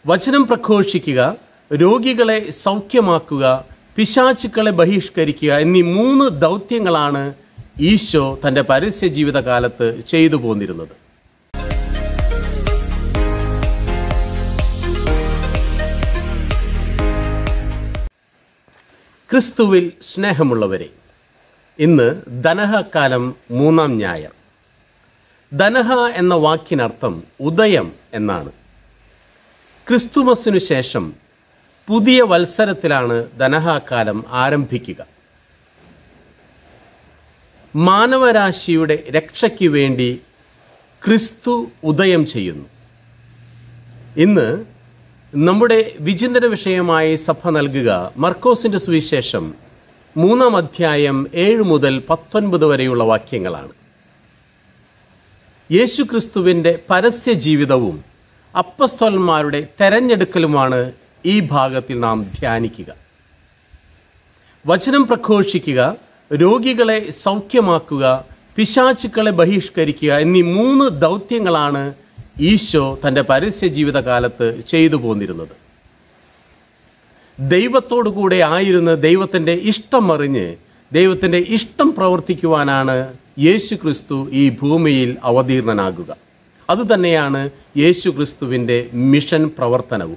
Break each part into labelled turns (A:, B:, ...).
A: വചനം പ്രഘോഷിക്കുക രോഗികളെ സൗഖ്യമാക്കുക പിശാചുക്കളെ ബഹിഷ്കരിക്കുക എന്നീ മൂന്ന് ദൗത്യങ്ങളാണ് ഈശോ തൻ്റെ പരസ്യ ജീവിതകാലത്ത് ചെയ്തു പോന്നിരുന്നത് ക്രിസ്തുവിൽ സ്നേഹമുള്ളവരെ ഇന്ന് ദനഹക്കാലം മൂന്നാം ഞായർ ദനഹ എന്ന വാക്കിനർത്ഥം ഉദയം എന്നാണ് ക്രിസ്തുമസിനു ശേഷം പുതിയ വത്സരത്തിലാണ് ദനഹാകാലം ആരംഭിക്കുക മാനവരാശിയുടെ രക്ഷയ്ക്ക് വേണ്ടി ക്രിസ്തു ഉദയം ചെയ്യുന്നു ഇന്ന് നമ്മുടെ വിചിന്തന വിഷയമായി സഭ നൽകുക മർക്കോസിൻ്റെ സുവിശേഷം മൂന്നാം അധ്യായം ഏഴ് മുതൽ പത്തൊൻപത് വരെയുള്ള വാക്യങ്ങളാണ് യേശു ക്രിസ്തുവിൻ്റെ പരസ്യ ജീവിതവും അപ്പസ്തോലന്മാരുടെ തെരഞ്ഞെടുക്കലുമാണ് ഈ ഭാഗത്തിൽ നാം ധ്യാനിക്കുക വചനം പ്രഘോഷിക്കുക രോഗികളെ സൗഖ്യമാക്കുക പിശാചുക്കളെ ബഹിഷ്കരിക്കുക എന്നീ മൂന്ന് ദൗത്യങ്ങളാണ് ഈശോ തൻ്റെ പരസ്യ ജീവിതകാലത്ത് ചെയ്തു പോന്നിരുന്നത് ദൈവത്തോടു കൂടെ ആയിരുന്ന് ദൈവത്തിൻ്റെ ഇഷ്ടം അറിഞ്ഞ് ദൈവത്തിൻ്റെ ഇഷ്ടം പ്രവർത്തിക്കുവാനാണ് യേശു ക്രിസ്തു ഈ ഭൂമിയിൽ അവതീർണനാകുക അതുതന്നെയാണ് യേശു ക്രിസ്തുവിൻ്റെ മിഷൻ പ്രവർത്തനവും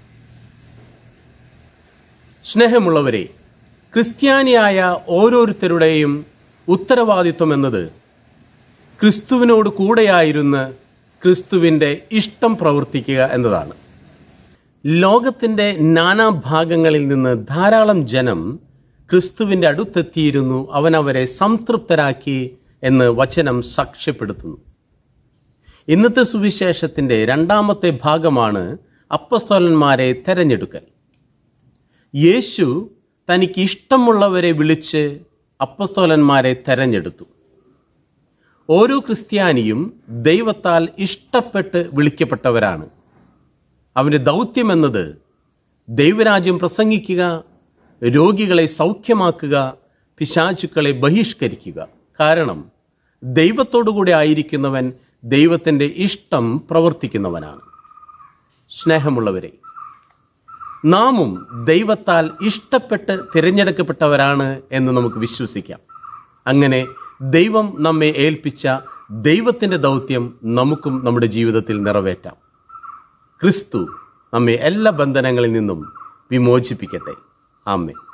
A: സ്നേഹമുള്ളവരെ ക്രിസ്ത്യാനിയായ ഓരോരുത്തരുടെയും ഉത്തരവാദിത്വം എന്നത് ക്രിസ്തുവിനോട് കൂടെയായിരുന്ന് ക്രിസ്തുവിൻ്റെ ഇഷ്ടം പ്രവർത്തിക്കുക എന്നതാണ് ലോകത്തിൻ്റെ നാനാഭാഗങ്ങളിൽ നിന്ന് ധാരാളം ജനം ക്രിസ്തുവിൻ്റെ അടുത്തെത്തിയിരുന്നു അവൻ അവരെ സംതൃപ്തരാക്കി എന്ന് വചനം സാക്ഷ്യപ്പെടുത്തുന്നു ഇന്നത്തെ സുവിശേഷത്തിൻ്റെ രണ്ടാമത്തെ ഭാഗമാണ് അപ്പസ്തോലന്മാരെ തെരഞ്ഞെടുക്കൽ യേശു തനിക്ക് ഇഷ്ടമുള്ളവരെ വിളിച്ച് അപ്പസ്തോലന്മാരെ തെരഞ്ഞെടുത്തു ഓരോ ക്രിസ്ത്യാനിയും ദൈവത്താൽ ഇഷ്ടപ്പെട്ട് വിളിക്കപ്പെട്ടവരാണ് അവൻ്റെ ദൗത്യം എന്നത് ദൈവരാജ്യം പ്രസംഗിക്കുക രോഗികളെ സൗഖ്യമാക്കുക പിശാചുക്കളെ ബഹിഷ്കരിക്കുക കാരണം ദൈവത്തോടുകൂടെ ആയിരിക്കുന്നവൻ ദൈവത്തിൻ്റെ ഇഷ്ടം പ്രവർത്തിക്കുന്നവനാണ് സ്നേഹമുള്ളവരെ നാമും ദൈവത്താൽ ഇഷ്ടപ്പെട്ട് തിരഞ്ഞെടുക്കപ്പെട്ടവരാണ് എന്ന് നമുക്ക് വിശ്വസിക്കാം അങ്ങനെ ദൈവം നമ്മെ ഏൽപ്പിച്ച ദൈവത്തിൻ്റെ ദൗത്യം നമുക്കും നമ്മുടെ ജീവിതത്തിൽ നിറവേറ്റാം ക്രിസ്തു നമ്മെ എല്ലാ ബന്ധനങ്ങളിൽ നിന്നും വിമോചിപ്പിക്കട്ടെ ആമേ